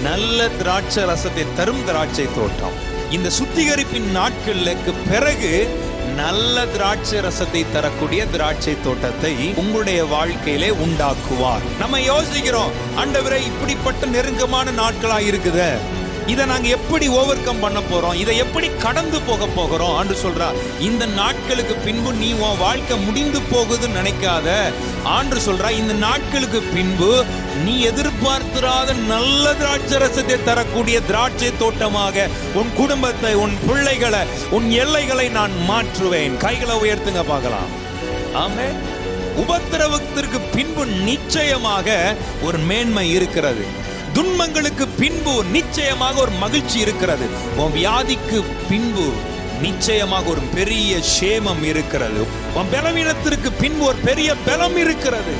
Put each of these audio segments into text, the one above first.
நல்ல திராட்சை ரசத்தை தரும் திராட்சை தோட்டம் இந்த சுத்திகரிப்பின் நாட்களுக்கு பிறகு நல்ல திராட்சை ரசத்தை தரக்கூடிய திராட்சை தோட்டத்தை உங்களுடைய வாழ்க்கையிலே உண்டாக்குவார் நம்ம யோசிக்கிறோம் ஆண்டவரே இப்படிப்பட்ட நெருக்கமான நாட்களா இருக்குதே இதை நாங்க எப்படி ஓவர் கம் பண்ண போறோம் இதை எப்படி கடந்து போக போகிறோம் ஆண்டு சொல்றா இந்த நாட்களுக்கு பின்பு நீ உன் வாழ்க்கை முடிந்து போகுதுன்னு நினைக்காத ஆண்டு சொல்றா இந்த நாட்களுக்கு பின்பு நீ எதிர்பார்த்திராத நல்ல திராட்சை ரசத்தை தரக்கூடிய திராட்சை தோட்டமாக உன் குடும்பத்தை உன் பிள்ளைகளை உன் எல்லைகளை நான் மாற்றுவேன் கைகளை உயர்த்துங்க பார்க்கலாம் ஆமே உபத்திரவத்திற்கு பின்பு நிச்சயமாக ஒரு மேன்மை இருக்கிறது துன்பங்களுக்கு பின்பு நிச்சயமாக ஒரு மகிழ்ச்சி இருக்கிறது உன் வியாதிக்கு பின்பு நிச்சயமாக ஒரு பெரிய சேமம் இருக்கிறது உன் பலவீனத்திற்கு பின்பு ஒரு பெரிய பலம் இருக்கிறது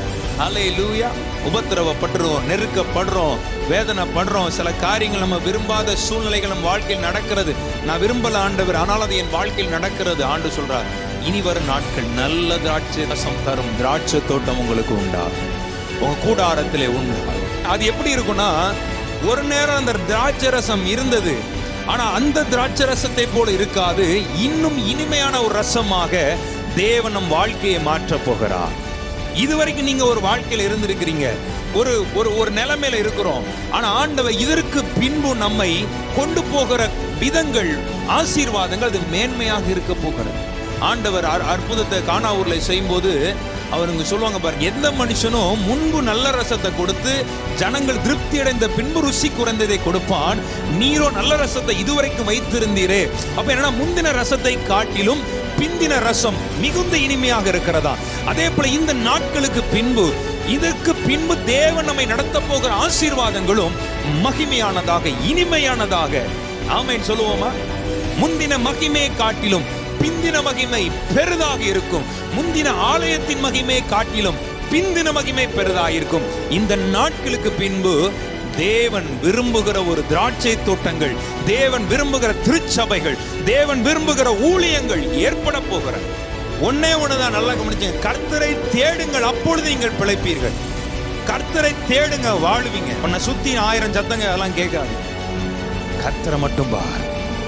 அலே லூயா உபத்திரவப்படுறோம் நெருக்கப்படுறோம் வேதனைப்படுறோம் சில காரியங்கள் நம்ம விரும்பாத சூழ்நிலைகள் நம்ம வாழ்க்கையில் நடக்கிறது நான் விரும்பல ஆண்டவர் ஆனால் அது என் வாழ்க்கையில் நடக்கிறது ஆண்டு சொல்றார் இனி வரும் நாட்கள் நல்ல திராட்சை ரசம் தரும் திராட்சை தோட்டம் உங்களுக்கு உண்டாகும் உங்க கூடாரத்திலே உண்டாகும் அது எப்படி இருக்கும்னா ஒரு நேரம் அந்த திராட்சை ரசம் இருந்தது ஆனா அந்த திராட்சை ரசத்தை போல இருக்காது இன்னும் இனிமையான ஒரு ரசமாக தேவன் நம் வாழ்க்கையை மாற்றப் போகிறார் இதுவரைக்கும் நீங்க ஒரு வாழ்க்கையில இருந்திருக்கிறீங்க ஒரு ஒரு ஒரு நிலைமையில இருக்கிறோம் ஆனா ஆண்டவர் இதற்கு பின்பு நம்மை கொண்டு போகிற விதங்கள் ஆசீர்வாதங்கள் அது மேன்மையாக இருக்க போகிறது ஆண்டவர் அற்- அற்புதத்தை காணாவூர்ல செய்யும்போது அவருங்க சொல்லுவாங்க பாருங்க எந்த மனுஷனும் முன்பு நல்ல ரசத்தை கொடுத்து ஜனங்கள் திருப்தி அடைந்த பின்பு ருசி குறைந்ததை கொடுப்பான் நீரோ நல்ல ரசத்தை இதுவரைக்கும் வைத்திருந்தீரே அப்ப என்னன்னா முந்தின ரசத்தை காட்டிலும் பிந்தின ரசம் மிகுந்த இனிமையாக இருக்கிறதா அதே போல இந்த நாட்களுக்கு பின்பு இதற்கு பின்பு தேவன் நம்மை நடத்த போகிற ஆசீர்வாதங்களும் மகிமையானதாக இனிமையானதாக ஆமென் சொல்லுவோமா முந்தின மகிமையை காட்டிலும் பிந்தின மகிமை பெரிதாக இருக்கும் முந்தின ஆலயத்தின் மகிமை காட்டிலும் பிந்தின மகிமை பெரிதாக இருக்கும் இந்த நாட்களுக்கு பின்பு தேவன் விரும்புகிற ஒரு திராட்சை தோட்டங்கள் தேவன் விரும்புகிற திருச்சபைகள் தேவன் விரும்புகிற ஊழியங்கள் ஏற்பட போகிற ஒன்னே ஒண்ணுதான் நல்லா கவனிச்சுங்க கர்த்தரை தேடுங்கள் அப்பொழுது நீங்கள் பிழைப்பீர்கள் கர்த்தரை தேடுங்க வாழுவீங்க உன்னை சுத்தி ஆயிரம் சத்தங்க அதெல்லாம் கேட்காது கர்த்தரை மட்டும் பார்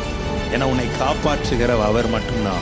என உன்னை காப்பாற்றுகிற அவர் மட்டும்தான்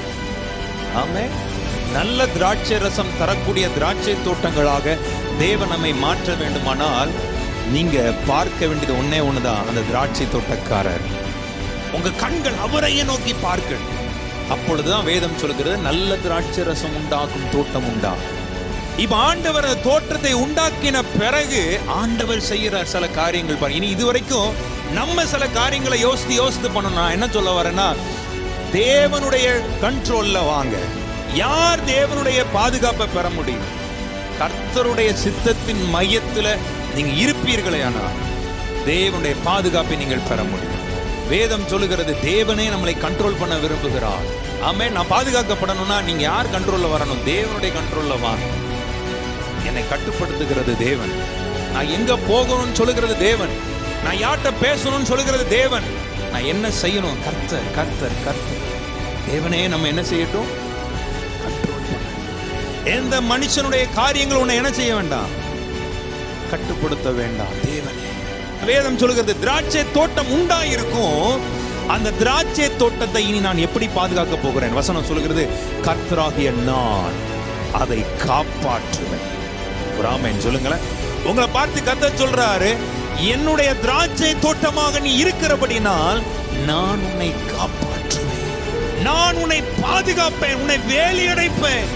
ஆமே நல்ல திராட்சை ரசம் தரக்கூடிய திராட்சை தோட்டங்களாக தேவன் நம்மை மாற்ற வேண்டுமானால் நீங்க பார்க்க வேண்டியது ஒண்ணே ஒண்ணுதான் அந்த திராட்சை தோட்டக்காரர் உங்க கண்கள் அவரையே நோக்கி பார்க்க அப்பொழுதுதான் வேதம் சொல்கிறது நல்ல திராட்சை ரசம் உண்டாக்கும் தோட்டம் உண்டாகும் இப்ப ஆண்டவர் அந்த தோற்றத்தை உண்டாக்கின பிறகு ஆண்டவர் செய்யற சில காரியங்கள் பாருங்க இனி இதுவரைக்கும் நம்ம சில காரியங்களை யோசித்து யோசித்து பண்ணணும் நான் என்ன சொல்ல வரேன்னா தேவனுடைய கண்ட்ரோல்ல வாங்க யார் தேவனுடைய பாதுகாப்பை பெற முடியும் கர்த்தருடைய சித்தத்தின் மையத்துல நீங்க இருப்பீர்களே ஆனால் தேவனுடைய பாதுகாப்பை நீங்கள் பெற முடியும் வேதம் சொல்லுகிறது தேவனே நம்மளை கண்ட்ரோல் பண்ண விரும்புகிறார் ஆமே நான் பாதுகாக்கப்படணும்னா நீங்க யார் கண்ட்ரோல்ல வரணும் தேவனுடைய கண்ட்ரோல்ல வாங்க என்னை கட்டுப்படுத்துகிறது தேவன் நான் எங்க போகணும்னு சொல்லுகிறது தேவன் நான் யார்கிட்ட பேசணும்னு சொல்லுகிறது தேவன் நான் என்ன செய்யணும் கர்த்தர் கர்த்தர் கர்த்தர் தேவனே நம்ம என்ன செய்யட்டும் கண்ட்ரோல் பண்ண எந்த மனுஷனுடைய காரியங்கள் உன்னை என்ன செய்ய வேண்டாம் கட்டுப்படுத்த வேண்டாம் தேவனே வேதம் சொல்லுகிறது திராட்சை தோட்டம் உண்டாயிருக்கும் அந்த திராட்சை தோட்டத்தை இனி நான் எப்படி பாதுகாக்க போகிறேன் வசனம் சொல்லுகிறது கர்த்தராகிய நான் அதை காப்பாற்றுவேன் ஒரு ஆமென் சொல்லுங்களேன் உங்களை பார்த்து கத்த சொல்றாரு என்னுடைய திராட்சை தோட்டமாக நீ இருக்கிறபடினால் நான் உன்னை காப்பாற்றுவேன் நான் உன்னை பாதுகாப்பேன் உன்னை வேலியடைப்பேன்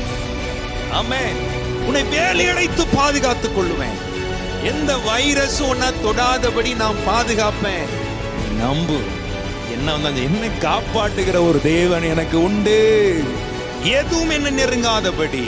ஆமென் உன்னை வேலியடைத்து பாதுகாத்துக் கொள்ளுவேன் எந்த வைரஸ் உன்னை தொடாதபடி நான் பாதுகாப்பேன் நீ நம்பு என்ன வந்தாங்க என்னை காப்பாட்டுகிற ஒரு தேவன் எனக்கு உண்டு எதுவும் என்ன நெருங்காதபடி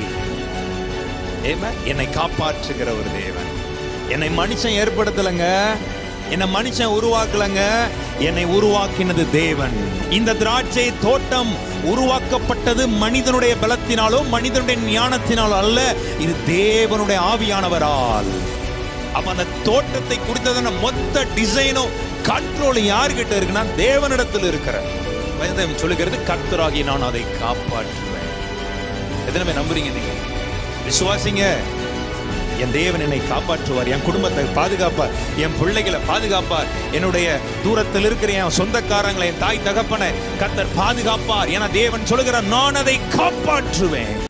Amen. என்னை காப்பாற்றுகிற ஒரு தேவன் என்னை மனுஷன் ஏற்படுத்தலைங்க என்னை மனுஷன் உருவாக்கலங்க என்னை உருவாக்கினது தேவன் இந்த திராட்சை தோட்டம் உருவாக்கப்பட்டது மனிதனுடைய பலத்தினாலோ மனிதனுடைய ஞானத்தினாலோ அல்ல இது தேவனுடைய ஆவியானவரால் அப்ப அந்த தோட்டத்தை குறித்ததான மொத்த டிசைனும் கண்ட்ரோல் யார்கிட்ட இருக்குன்னா தேவனிடத்தில் இருக்கிற வேதம் சொல்லுகிறது கர்த்தராகி நான் அதை காப்பாற்றுவேன் எத்தனை பேர் நம்புறீங்க நீங்க விசுவாசிங்க என் தேவன் என்னை காப்பாற்றுவார் என் குடும்பத்தை பாதுகாப்பார் என் பிள்ளைகளை பாதுகாப்பார் என்னுடைய தூரத்தில் இருக்கிற என் சொந்தக்காரங்களை என் தாய் தகப்பனை கத்தர் பாதுகாப்பார் என தேவன் சொல்லுகிறார் நான் அதை காப்பாற்றுவேன்